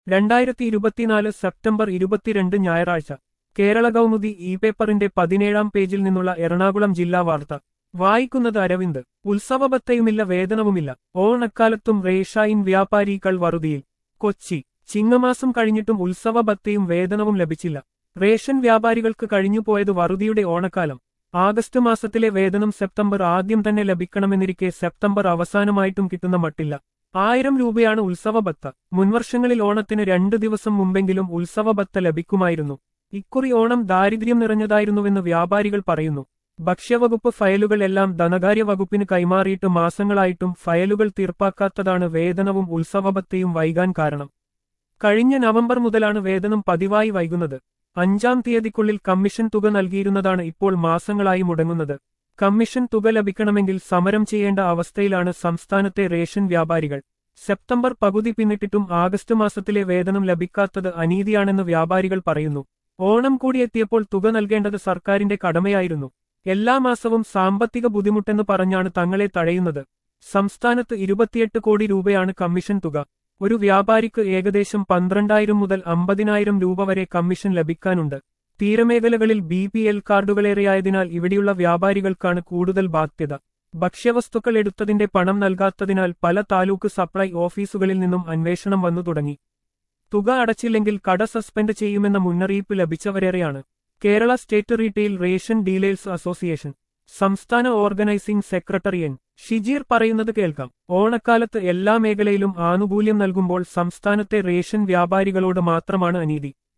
രണ്ടായിരത്തി ഇരുപത്തിനാല് സെപ്റ്റംബർ ഇരുപത്തിരണ്ട് ഞായറാഴ്ച കേരള കൗമുദി ഇ പേപ്പറിന്റെ പതിനേഴാം പേജിൽ നിന്നുള്ള എറണാകുളം ജില്ലാ വാർത്ത വായിക്കുന്നത് അരവിന്ദ് ഉത്സവബത്തയുമില്ല വേതനവുമില്ല ഓണക്കാലത്തും റേഷായിൻ വ്യാപാരികൾ വറുതിയിൽ കൊച്ചി ചിങ്ങമാസം കഴിഞ്ഞിട്ടും ഉത്സവബത്തയും വേതനവും ലഭിച്ചില്ല റേഷൻ വ്യാപാരികൾക്ക് കഴിഞ്ഞുപോയത് വറുതിയുടെ ഓണക്കാലം ആഗസ്റ്റ് മാസത്തിലെ വേതനം സെപ്റ്റംബർ ആദ്യം തന്നെ ലഭിക്കണമെന്നിരിക്കെ സെപ്റ്റംബർ അവസാനമായിട്ടും കിട്ടുന്ന മട്ടില്ല ആയിരം രൂപയാണ് ഉത്സവബത്ത മുൻവർഷങ്ങളിൽ ഓണത്തിന് രണ്ടു ദിവസം മുമ്പെങ്കിലും ഉത്സവബത്ത ലഭിക്കുമായിരുന്നു ഇക്കുറി ഓണം ദാരിദ്ര്യം നിറഞ്ഞതായിരുന്നുവെന്ന് വ്യാപാരികൾ പറയുന്നു ഭക്ഷ്യവകുപ്പ് ഫയലുകൾ എല്ലാം ധനകാര്യ വകുപ്പിന് കൈമാറിയിട്ട് മാസങ്ങളായിട്ടും ഫയലുകൾ തീർപ്പാക്കാത്തതാണ് വേതനവും ഉത്സവബത്തയും വൈകാൻ കാരണം കഴിഞ്ഞ നവംബർ മുതലാണ് വേതനം പതിവായി വൈകുന്നത് അഞ്ചാം തീയതിക്കുള്ളിൽ കമ്മീഷൻ തുക നൽകിയിരുന്നതാണ് ഇപ്പോൾ മാസങ്ങളായി മുടങ്ങുന്നത് കമ്മീഷൻ തുക ലഭിക്കണമെങ്കിൽ സമരം ചെയ്യേണ്ട അവസ്ഥയിലാണ് സംസ്ഥാനത്തെ റേഷൻ വ്യാപാരികൾ സെപ്റ്റംബർ പകുതി പിന്നിട്ടിട്ടും ആഗസ്റ്റ് മാസത്തിലെ വേതനം ലഭിക്കാത്തത് അനീതിയാണെന്ന് വ്യാപാരികൾ പറയുന്നു ഓണം കൂടി എത്തിയപ്പോൾ തുക നൽകേണ്ടത് സർക്കാരിന്റെ കടമയായിരുന്നു എല്ലാ മാസവും സാമ്പത്തിക ബുദ്ധിമുട്ടെന്ന് പറഞ്ഞാണ് തങ്ങളെ തഴയുന്നത് സംസ്ഥാനത്ത് ഇരുപത്തിയെട്ട് കോടി രൂപയാണ് കമ്മീഷൻ തുക ഒരു വ്യാപാരിക്ക് ഏകദേശം പന്ത്രണ്ടായിരം മുതൽ അമ്പതിനായിരം രൂപ വരെ കമ്മീഷൻ ലഭിക്കാനുണ്ട് തീരമേഖലകളിൽ ബി പി എൽ കാർഡുകളേറെയായതിനാൽ ഇവിടെയുള്ള വ്യാപാരികൾക്കാണ് കൂടുതൽ ബാധ്യത ഭക്ഷ്യവസ്തുക്കൾ എടുത്തതിന്റെ പണം നൽകാത്തതിനാൽ പല താലൂക്ക് സപ്ലൈ ഓഫീസുകളിൽ നിന്നും അന്വേഷണം വന്നു തുടങ്ങി തുക അടച്ചില്ലെങ്കിൽ കട സസ്പെൻഡ് ചെയ്യുമെന്ന മുന്നറിയിപ്പ് ലഭിച്ചവരേറെയാണ് Kerala state retail ration dealers association സംസ്ഥാന ഓർഗനൈസിംഗ് സെക്രട്ടറി എൻ ഷിജീർ പറയുന്നത് കേൾക്കാം ഓണക്കാലത്ത് എല്ലാ മേഖലയിലും ആനുകൂല്യം നൽകുമ്പോൾ സംസ്ഥാനത്തെ റേഷൻ വ്യാപാരികളോട് മാത്രമാണ് അനീതി